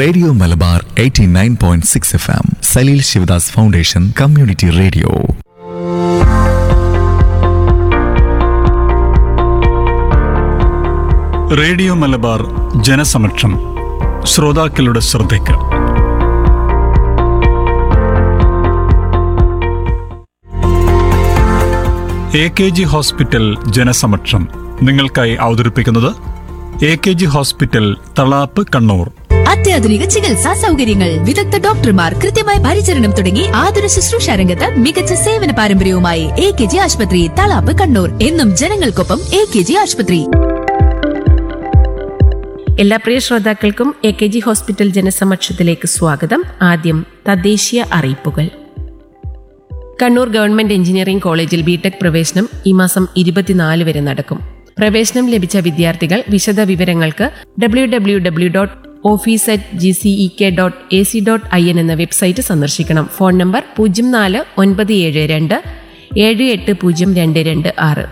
radio Malabar 89.6 F M Saleel Shivadas foundation community radio radio Malabar ജനസമക്ഷം ശ്രോതാക്കളുടെ ശ്രദ്ധയ്ക്ക് എ കെ ജി ഹോസ്പിറ്റൽ ജനസമക്ഷം നിങ്ങൾക്കായി അവതരിപ്പിക്കുന്നത് A K G hospital Thalap Kannur അത്യാധുനിക ചികിത്സാ സൗകര്യങ്ങൾ വിദഗ്ധ ഡോക്ടർമാർ കൃത്യമായ പരിചരണം തുടങ്ങി ആതുര ശുശ്രൂഷ രംഗത്ത് മികച്ച സേവന പാരമ്പര്യവുമായി എ കെ ജി ആശുപത്രി തളാപ്പ് കണ്ണൂർ എന്നും ജനങ്ങൾക്കൊപ്പം എ കെ ജി ആശുപത്രി എല്ലാ പ്രിയ ശ്രോതാക്കൾക്കും എ കെ ജി ഹോസ്പിറ്റൽ ജനസമക്ഷത്തിലേക്ക് സ്വാഗതം ആദ്യം തദ്ദേശീയ അറിയിപ്പുകൾ കണ്ണൂർ ഗവൺമെന്റ് എഞ്ചിനീയറിംഗ് കോളേജിൽ ബിടെക് പ്രവേശനം ഈ മാസം ഇരുപത്തിനാല് വരെ നടക്കും പ്രവേശനം ലഭിച്ച വിദ്യാർത്ഥികൾ വിശദ വിവരങ്ങൾക്ക് W W W dot office at G C E K dot A C dot I N എന്ന വെബ്സൈറ്റ് സന്ദർശിക്കണം ഫോൺ നമ്പർ പൂജ്യം നാല് ഒൻപത് ഏഴ് രണ്ട് ഏഴ് എട്ട് പൂജ്യം രണ്ട് രണ്ട് ആറ്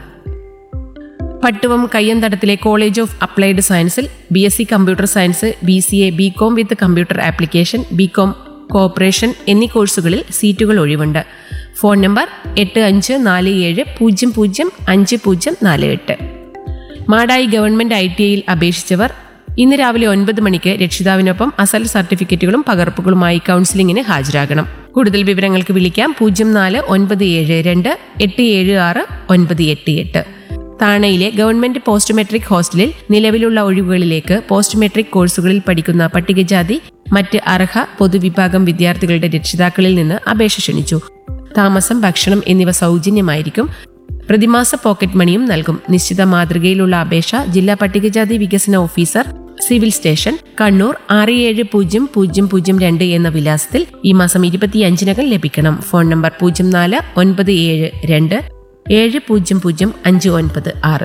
പട്ടുവം കയ്യന്തടത്തിലെ കോളേജ് ഓഫ് അപ്ലൈഡ് സയൻസിൽ B S C computer science B C A B com with computer application B com cooperation എന്നീ കോഴ്സുകളിൽ സീറ്റുകൾ ഒഴിവുണ്ട് ഫോൺ നമ്പർ എട്ട് അഞ്ച് നാല് ഏഴ് പൂജ്യം പൂജ്യം അഞ്ച് പൂജ്യം നാല് എട്ട് മാടായി ഗവൺമെന്റ് ഐ ടി ഐയിൽ അപേക്ഷിച്ചവർ ഇന്ന് രാവിലെ ഒൻപത് മണിക്ക് രക്ഷിതാവിനൊപ്പം അസൽ സർട്ടിഫിക്കറ്റുകളും പകർപ്പുകളുമായി കൗൺസിലിംഗിന് ഹാജരാകണം കൂടുതൽ വിവരങ്ങൾക്ക് വിളിക്കാം പൂജ്യം നാല് ഒൻപത് ഏഴ് രണ്ട് എട്ട് ഏഴ് ആറ് ഒൻപത് എട്ട് എട്ട് താണയിലെ ഗവൺമെന്റ് പോസ്റ്റ് മെട്രിക് ഹോസ്റ്റലിൽ നിലവിലുള്ള ഒഴിവുകളിലേക്ക് പോസ്റ്റ് മെട്രിക് കോഴ്സുകളിൽ പഠിക്കുന്ന പട്ടികജാതി മറ്റ് അർഹ പൊതുവിഭാഗം വിദ്യാർത്ഥികളുടെ രക്ഷിതാക്കളിൽ നിന്ന് അപേക്ഷ ക്ഷണിച്ചു താമസം ഭക്ഷണം എന്നിവ സൗജന്യമായിരിക്കും പ്രതിമാസ പോക്കറ്റ് മണിയും നൽകും നിശ്ചിത മാതൃകയിലുള്ള അപേക്ഷ ജില്ലാ പട്ടികജാതി വികസന ഓഫീസർ സിവിൽ സ്റ്റേഷൻ കണ്ണൂർ ആറ് ഏഴ് പൂജ്യം പൂജ്യം പൂജ്യം രണ്ട് എന്ന വിലാസത്തിൽ ഈ മാസം ഇരുപത്തിയഞ്ചിനകം ലഭിക്കണം ഫോൺ നമ്പർ പൂജ്യം നാല് ഒൻപത് ഏഴ് രണ്ട് ഏഴ് പൂജ്യം പൂജ്യം അഞ്ച് ഒൻപത് ആറ്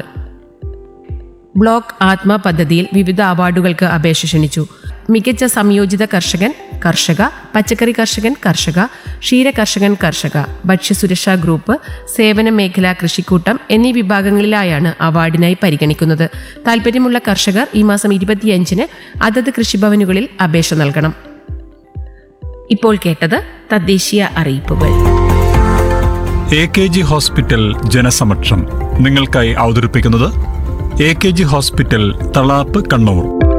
ബ്ലോക്ക് ആത്മ പദ്ധതിയിൽ വിവിധ അവാർഡുകൾക്ക് അപേക്ഷ ക്ഷണിച്ചു മികച്ച സംയോജിത കർഷകൻ കർഷക പച്ചക്കറി കർഷകൻ കർഷക ക്ഷീര കർഷകൻ കർഷക ഭക്ഷ്യസുരക്ഷാ ഗ്രൂപ്പ് സേവന മേഖല കൃഷിക്കൂട്ടം എന്നീ വിഭാഗങ്ങളിലായാണ് അവാർഡിനായി പരിഗണിക്കുന്നത് താൽപ്പര്യമുള്ള കർഷകർ ഈ മാസം ഇരുപത്തിയഞ്ചിന് അതത് കൃഷിഭവനുകളിൽ അപേക്ഷ നൽകണം ഇപ്പോൾ കേട്ടത് തദ്ദേശീയ അറിയിപ്പുകൾ എ കെ ജി ഹോസ്പിറ്റൽ ജനസമക്ഷം നിങ്ങൾക്കായി അവതരിപ്പിക്കുന്നത് A K G hospital Thalap Kannur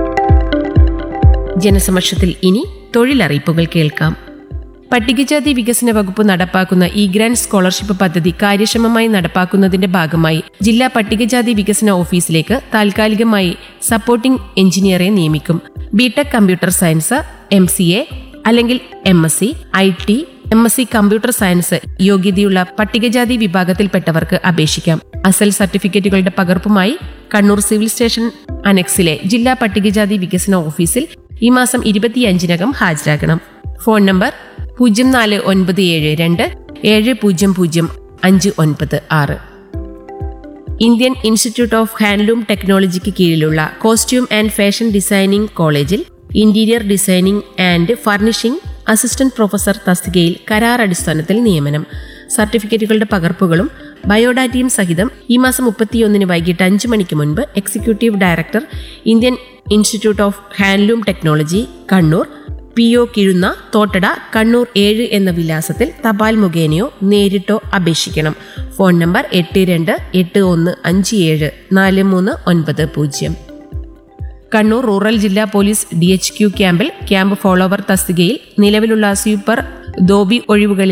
ജനസമക്ഷത്തിൽ ഇനി തൊഴിലറിയിപ്പുകൾ കേൾക്കാം പട്ടികജാതി വികസന വകുപ്പ് നടപ്പാക്കുന്ന ഇ ഗ്രാൻഡ് സ്കോളർഷിപ്പ് പദ്ധതി കാര്യക്ഷമമായി നടപ്പാക്കുന്നതിന്റെ ഭാഗമായി ജില്ലാ പട്ടികജാതി വികസന ഓഫീസിലേക്ക് താൽക്കാലികമായി സപ്പോർട്ടിംഗ് എഞ്ചിനീയറെ നിയമിക്കും B Tech computer science M C A അല്ലെങ്കിൽ M S C I T M S C computer science യോഗ്യതയുള്ള പട്ടികജാതി വിഭാഗത്തിൽപ്പെട്ടവർക്ക് അപേക്ഷിക്കാം അസൽ സർട്ടിഫിക്കറ്റുകളുടെ പകർപ്പുമായി കണ്ണൂർ സിവിൽ സ്റ്റേഷൻ അനക്സിലെ ജില്ലാ പട്ടികജാതി വികസന ഓഫീസിൽ ഈ മാസം ഇരുപത്തിയഞ്ചിനകം ഹാജരാകണം ഫോൺ നമ്പർ പൂജ്യം നാല് ഒൻപത് ഏഴ് രണ്ട് ഏഴ് പൂജ്യം പൂജ്യം അഞ്ച് ഒൻപത് ആറ് ഇന്ത്യൻ ഇൻസ്റ്റിറ്റ്യൂട്ട് ഓഫ് ഹാൻഡ്ലൂം ടെക്നോളജിക്ക് കീഴിലുള്ള കോസ്റ്റ്യൂം ആൻഡ് ഫാഷൻ ഡിസൈനിംഗ് കോളേജിൽ interior designing and furnishing assistant professor തസ്തികയിൽ കരാർ അടിസ്ഥാനത്തിൽ നിയമനം സർട്ടിഫിക്കറ്റുകളുടെ പകർപ്പുകളും ബയോഡാറ്റയും സഹിതം ഈ മാസം മുപ്പത്തിയൊന്നിന് വൈകിട്ട് അഞ്ച് മണിക്ക് മുൻപ് executive director Indian institute of handloom technology Kannur P O Kizhunna Thottada Kannur ഏഴ് എന്ന വിലാസത്തിൽ തപാൽ മുഖേനയോ നേരിട്ടോ അപേക്ഷിക്കണം ഫോൺ നമ്പർ എട്ട് രണ്ട് എട്ട് ഒന്ന് അഞ്ച് ഏഴ് നാല് മൂന്ന് ഒൻപത് പൂജ്യം കണ്ണൂർ റൂറൽ ജില്ലാ പോലീസ് ഡി എച്ച് ക്യു ക്യാമ്പിൽ ക്യാമ്പ് ഫോളോവർ തസ്തികയിൽ നിലവിലുള്ള സൂപ്പർ ദോബി ഒഴിവുകളിൽ